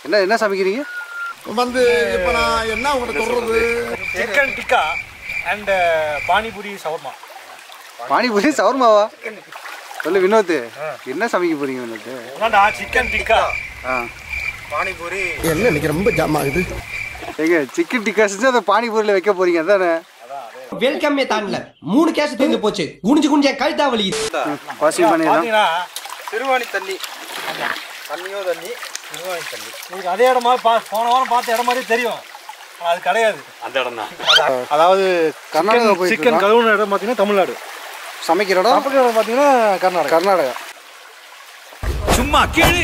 என்ன என்ன சமைக்கிறீங்க வந்து இப்போ நான் என்ன உங்கள்கிட்ட சொல்றது chicken tikka and panipuri shawarma panipuri சவர்மாவா சொல்லு வினோத் என்ன சமைக்க போறீங்க வினோத் என்னடா சிக்கன் டிக்கா ஆ பானிபூரி என்ன இன்னைக்கு ரொம்ப ஜாம் ஆகுது ஏங்க சிக்கன் டிக்கா செஞ்சு அதை பானிபூரியில் வைக்க போறீங்க அதானே வெல்கம்மே தாங்கல மூணு கேஸ் தூங்கி போச்சு குனிஞ்சு குனிஞ்ச கழுத்தா வலி வாஷிங் பண்ணிடலாம் பார்த்தீங்கன்னா சிறுவாணி தண்ணி தண்ணியோ தண்ணி சிறுவாணி தண்ணி உங்களுக்கு அதே இடமா பா போன வாரம் பார்த்த இடம் மாதிரி தெரியும் ஆனா அது கிடையாது அந்த இடம் தான் அதாவது கர்நாடகா போயிட்டு சிக்கன் இருக்கோம். கழுவுன இடம் பார்த்தீங்கன்னா தமிழ்நாடு சமைக்கிற இடம் சாப்பிட்ற இடம் பார்த்தீங்கன்னா கர்நாடகா கர்நாடகா சும்மா கீழே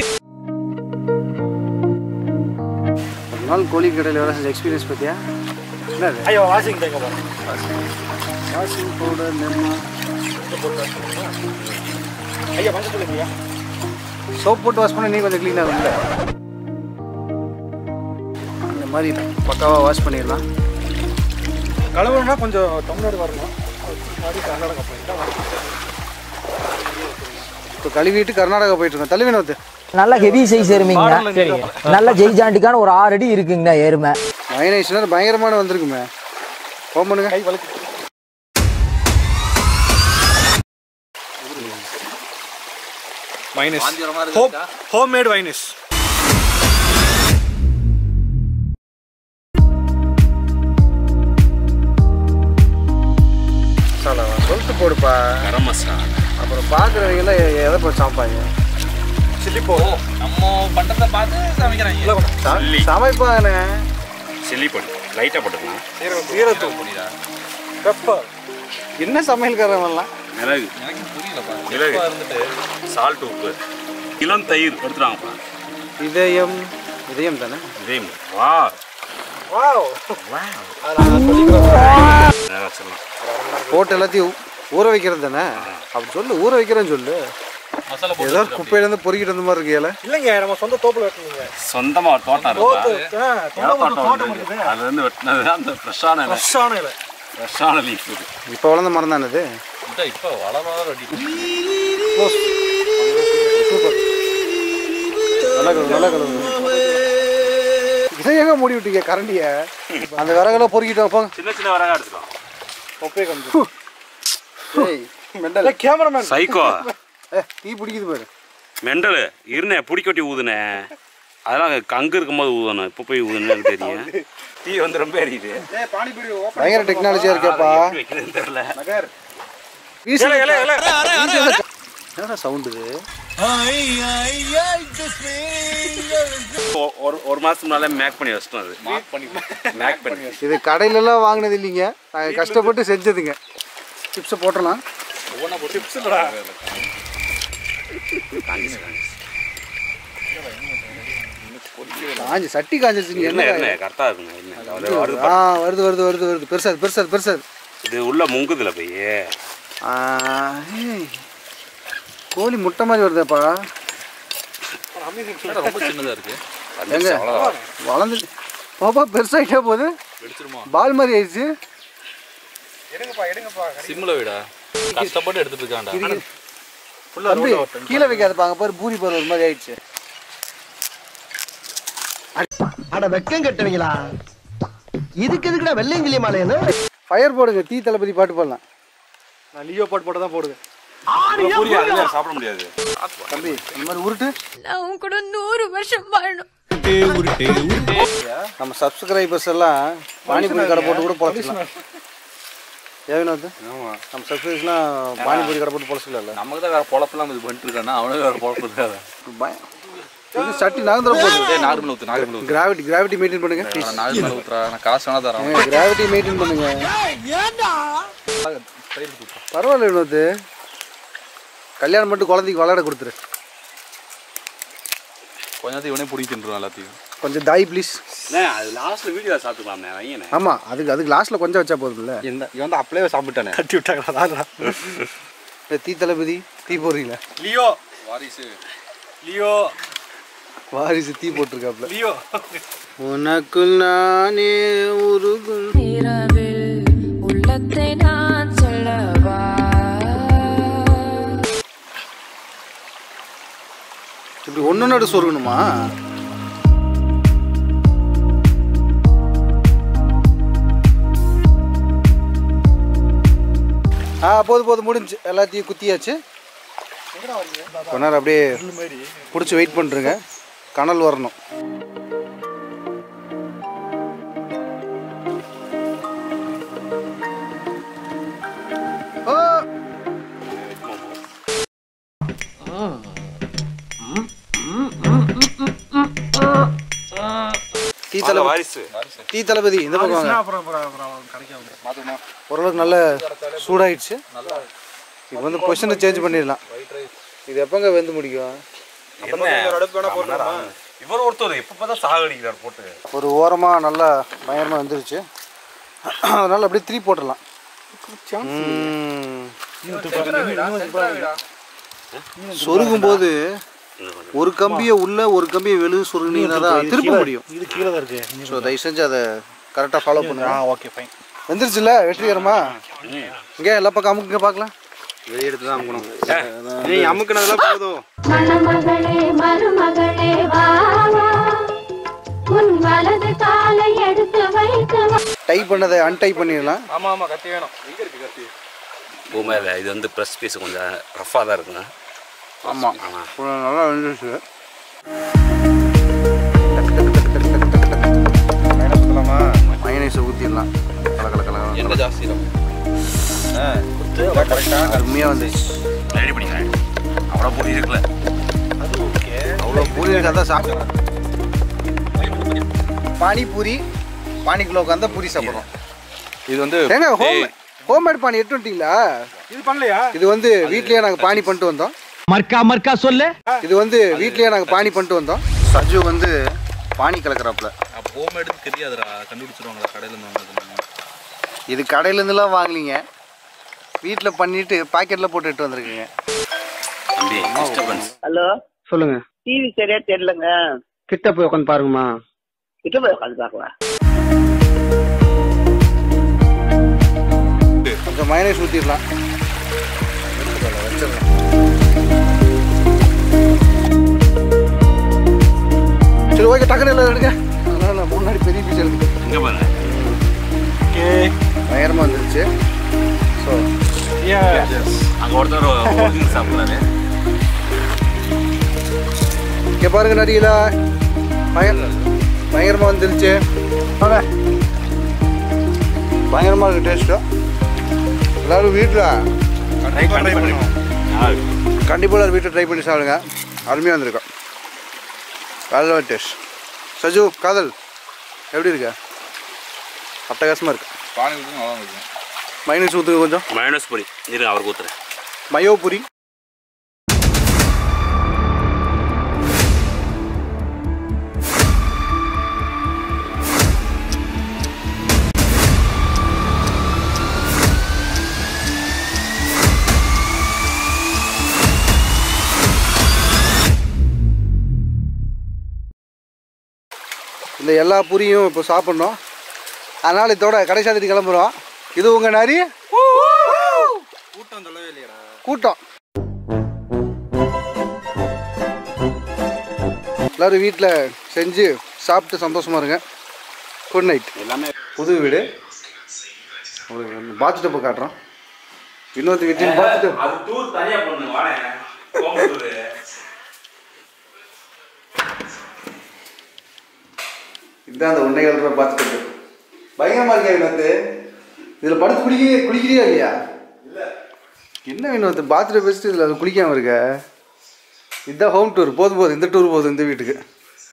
ஒரு நாள் கோழி கடையில் வேலை செஞ்ச எக்ஸ்பீரியன்ஸ் பத்தியா என்னது ஐயோ வாஷிங் தேங்க போகிறோம் வாஷிங் பவுடர் நெம்மா ஐயா மஞ்சள் இல்லையா சோப் போட்டு வாஷ் பண்ண நீ கொஞ்சம் க்ளீன் ஆகும்ல இந்த மாதிரி பக்காவாக வாஷ் பண்ணிடலாம் கழுவுனா கொஞ்சம் தமிழ்நாடு வரணும் மாதிரி கர்நாடகா போயிட்டா இப்போ கழுவிட்டு கர்நாடகா போயிட்டு இருக்கோம் தள்ளி வினோத் நல்ல ஹெவி சைஸ் எருமைங்க நல்ல ஜெய்ஜாண்டிக்கான ஒரு ஆறு அடி இருக்குங்கண்ணா எருமை மைனேஷனர் பயங்கரமான வந்திருக்குமே ஃபோன் பண்ணுங்க கை வலிக்கு minus home home made wines சொல்லிட்டு போடுப்பா கரம் மசாலா அப்புறம் பார்க்குறவங்க எல்லாம் எதை போய் சமைப்பாங்க சில்லி போ நம்ம பண்றத பார்த்து சமைக்கிறாங்க ச- சமைப்பாங்கண்ணே சில்லி பொடி லைட்டா போட்டுக்கலாம் சீரகத்தூள் பொடிடா பெப்பர் என்ன சமையல்காரங்கலாம் மிளகு எனக்கு புரியலப்பா மிளகு இருந்துட்டு சால்ட் உப்பு இளம் தயிர் எடுத்துட்டாங்கப்பா இதயம் இதயம் தானே இதே வா வாவ் நல்லா வச்சிடலாம் போட்டு எல்லாத்தையும் ஊற வைக்கிறது தானே அப்படி சொல்லு ஊற வைக்கிறேன்னு சொல்லு மசாலா ஏதோ ஒரு குப்பையிலேருந்து பொறுக்கிட்டு வந்த மாதிரி இருக்கு ஏல இல்லைங்க நம்ம சொந்த தோப்புல வெட்டணுங்க சொந்தமா ஒரு தோட்டம் தோப்பு இருக்கா ஆ, தொண்டை மரத்து தோட்டம் இருக்குது அதுல இருந்து வெட்டினது தான் அந்த ஃப்ரெஷ்ஷான இலை ஃப்ரெஷ்ஷான இலை ஃப்ரெஷ்ஷான லீஃப் இது இப்போ வளர்ந்த மரம் தானே இது இப்போ வளர ரெடி சூப்பர் நல்லா கழுவு நல்லா கழுவு இதை எங்க மூடி விட்டீங்க கரண்டிய அந்த விறகுல பொறுக்கிட்டோம் போங்க சின்ன சின்ன வரகா எடுத்துக்கலாம் ஒப்பே கம்மி ஏய் மெண்டல் கேமராமேன் சைக்கோ ஏ தீ பிடிக்குது பாரு மெண்டல் இருனே புடிக்கொட்டி ஊதுனே அதெல்லாம் அங்க இருக்கும்போது ஊதணும் இப்போ போய் ஊதுன்னு எனக்கு தெரியும் தீ வந்து ரொம்ப எரியுது பயங்கர டெக்னாலஜியா இருக்கேப்பா எப்படி வைக்கிறதுன்னு தெரியல வீசி இலை, இலை, இலை. என்னடா சவுண்ட் இது ஒ- ஒரு ஒரு மாசம் முன்னாலே மேக் பண்ணி வச்சிட்டோம் அது மேக் பண்ணி இது கடையில எல்லாம் வாங்கினது இல்லைங்க நாங்கள் கஷ்டப்பட்டு செஞ்சதுங்க சிப்ஸை போட்டலாம் சிப்ஸ் இல்லடா காஞ்சிச்சு, காஞ்சிச்சு. காஞ்சி சட்டி காஞ்சிருச்சுங்க என்ன என்ன என்ன கரெக்டா இருக்குங்க என்ன அது வருது ஆ பாரு. வருது வருது வருது வருது பெருசாது பெருசாது பெருசாது இது உள்ள முங்குதுல போய் ஆ, ஏய். கோழி முட்டை மாதிரி வருதேப்பா ரொம்ப சின்னதா இருக்கு எங்க வளர்ந்து பாப்பா பெருசாகிட்டே போகுது பால் மாதிரி ஆயிடுச்சு எடுங்கப்பா எடுங்கப்பா சிம்ல விடா கஷ்டப்பட்டு எடுத்துட்டு இருக்கான்டா தம்பி கீழே வைக்காதப்பா அங்கே பாரு பூரி பாரு ஒரு மாதிரி ஆயிடுச்சு அட வெக்கம் கட்டுவீங்களா இதுக்கு எதுக்குடா வெள்ளையங்கிலி மாலையன்னு ஃபயர் போடுங்க தீ தளபதி பாட்டு போடலாம் நான் லியோ பாட் மட்டும் தான் போடுவேன் புரியாது சாப்பிட முடியாது தம்பி இந்த மாதிரி உருட்டு நான் உன் கூட நூறு வருஷம் வாழணும் நம்ம சப்ஸ்கிரைபர்ஸ் எல்லாம் பானிபூரி கடை போட்டு கூட பொழைச்சிக்கலாம் ஏவினோது நம்ம சப்ஸ்கிரைபர்ஸ்லாம் பானிபூரி கடை போட்டு பொழைச்சிக்கல நமக்கு தான் வேற பொழப்பெல்லாம் இது பண்ணிட்டு இருக்கானா அவனுக்கு வேற பொழப்பு இருக்காது பயம் இது சட்டி நகர்ந்துட போகுது நார்மல் ஊத்து நார்மல் ஊத்து கிராவிட்டி கிராவிட்டி மெயின்டைன் பண்ணுங்க ப்ளீஸ் நார்மல் ஊத்துறா நான் காசு வேணா தரேன் கிராவிட்டி மெயின்டைன் பண்ணுங்க பரவாயில்ல வினோத் கல்யாணம் மட்டும் குழந்தைக்கு விளையாட கொடுத்துரு கொஞ்ச நேரத்துக்கு இவனே பிடிச்சி தின்றுவான் எல்லாத்தையும் கொஞ்சம் தாய் ப்ளீஸ் அண்ணே, அது லாஸ்ட்ல வீடியோ சாப்பிட்டுக்கலாம்ண்ணே வையண்ணே ஆமாம் அதுக்கு அதுக்கு லாஸ்ட்டில் கொஞ்சம் வச்சா போதும்ல இந்த இவன் வந்து அப்படியே சாப்பிட்டானே தட்டி விட்டாங்களா அதான் இந்த தீ தளபதி தீ போடுறீங்களா லியோ வாரிசு லியோ வாரிசு தீ போட்டிருக்காப்ல லியோ உனக்குள் நானே உருகும் இரவில் உள்ளத்தை நான் சொல்லவா இப்படி ஒன்று நடு சொருகணுமா ஆ போதும் போதும் முடிஞ்சு எல்லாத்தையும் குத்தியாச்சு கொஞ்ச நேரம் அப்படியே பிடிச்சி வெயிட் பண்ணுறேங்க கனல் வரணும் ஓ! டீ தளபதி வாரிசு டீ தளபதி இந்த பக்கம் வாங்க அப்புறம் அப்புறம் அப்புறம் கிடைக்கும் ஓரளவுக்கு நல்ல சூடாயிடுச்சு இப்போ வந்து பொசிஷனை சேஞ்ச் பண்ணிடலாம் இது எப்போங்க வெந்து முடிக்கும் இவர் ஒருத்தர் எப்போ பார்த்தா சாகடிக்கிறார் போட்டு ஒரு ஓரமாக நல்லா பயங்கரமாக வந்துருச்சு அதனால் அப்படியே த்ரீ போட்டுடலாம் ம். சொருகும் போது ஒரு கம்பியை உள்ள ஒரு கம்பியை வெளியே சொருகினீங்கன்னா தான் திருப்ப முடியும் இது கீழே தான் இருக்கு ஸோ தயவு செஞ்சு அதை கரெக்டாக ஃபாலோ பண்ணுங்க ஓகே ஃபைன் வந்துருச்சுல்ல வெற்றிகரமா இங்கே எல்லா பக்கம் அமுக்குங்க பார்க்கலாம் வெளியெடுத்து தான் அமுக்கணும் நீ அமுக்குனதெல்லாம் போதும் மணமகளே மருமகளே வா வா. உன் வலது காலை எடுத்து வைத்து வா. டைப் பண்ணதை அன்டைப் பண்ணிடலாம் ஆமா ஆமா கத்தி வேணும் எங்க இருக்கு கத்தி பூமையில் இது வந்து ப்ரெஸ் பீஸ் கொஞ்சம் ரஃப்பாக தான் இருக்குங்க ஆமாம் ஆமாம் நல்லா வந்துருச்சு மயனைஸை ஊற்றிடலாம் கல கல கல கல. எண்ணெய் ஜாஸ்தி தான் அருமையாக வந்துச்சு ரெடி பண்ணிக்கிறேன் அவ்வளோ பொடி இருக்குல்ல அவ்வளோ பூரி எனக்கு அதான் சாப்பிட்றேன் பானிபூரி பானிக்குள்ள உட்காந்தா பூரி சாப்பிட்றோம் இது வந்து ஏங்க ஹோம் ஹோம்மேட் பானி எட்டு வந்துட்டீங்களா இது பண்ணலையா இது வந்து வீட்லயே நாங்கள் பானி பண்ணிட்டு வந்தோம் மர்க்கா மர்க்கா சொல்லு இது வந்து வீட்லயே நாங்கள் பானி பண்ணிட்டு வந்தோம் சஜு வந்து பானி கலக்கிறாப்புல ஹோம் எடுத்து தெரியாதுடா கண்டுபிடிச்சிருவாங்களா கடையில் இருந்து வாங்குறது இது கடையிலேருந்துலாம் வாங்கலீங்க வீட்டில் பண்ணிட்டு பாக்கெட்டில் போட்டு எடுத்து வந்திருக்குங்க தம்பி டிஸ்டர்பன்ஸ் ஹலோ சொல்லுங்க டிவி சரியா தெரியலங்க கிட்ட போய் உட்காந்து பாருங்கம்மா கிட்ட போய் உட்காந்து பார்க்கலாம் கொஞ்சம் மயனைஸ் ஊற்றிடலாம் சரி ஓகே டக்குனு எல்லாம் எடுங்க அதனால நான் முன்னாடி பெரிய பீஸ் எடுத்து இங்கே பாருங்க பயங்கரமாக வந்துருச்சு ஸோ அங்கே ஒருத்தர் ஒரிஜினல் சாப்பிட்றாரு இங்கே பாருங்க நடிகல பயங்கர பயங்கரமாக வந்துருச்சு வாங்க பயங்கரமாக இருக்கு டேஸ்ட்டும் எல்லாரும் வீட்டில் ட்ரை பண்ணி பண்ணுவோம் கண்டிப்பாக எல்லாரும் வீட்டில் ட்ரை பண்ணி சாப்பிடுங்க அருமையாக வந்திருக்கும் வேற டேஸ்ட் சஜு காதல் எப்படி இருக்க அட்டகாசமாக இருக்கு பானை ஊற்றி நல்லா இருக்கும் மைனஸ் ஊற்றுங்க கொஞ்சம் மயோனஸ் பொடி இருங்க அவருக்கு ஊற்றுறேன் மயோபுரி இந்த எல்லா பூரியும் இப்போ சாப்பிட்ணும் அதனால் இதோட கடை சாத்திட்டு கிளம்புறோம் இது உங்கள் நரி கூட்டம் சொல்லவே இல்லையாடா கூட்டம் எல்லாரும் வீட்டில் செஞ்சு சாப்பிட்டு சந்தோஷமா இருங்க குட் நைட் எல்லாமே புது வீடு உங்களுக்கு பாத் டப்பு காட்டுறோம் இன்னொரு வீட்டில் பாத் டப் அது டூர் தனியாக பண்ணுங்க வாடே கோயம்புத்தூர் இதுதான் அந்த ஒன்றே ரூபாய் பாத் டப்பு பயங்கரமா இருக்கா வினோத்து இதில் படுத்து குளிக்க குளிக்கிறியா இல்லையா என்ன வினோத்து பாத்ரூம் வச்சுட்டு இதில் குளிக்காமல் இருக்க இதுதான் ஹோம் டூர் போதும் போதும் இந்த டூர் போதும் இந்த வீட்டுக்கு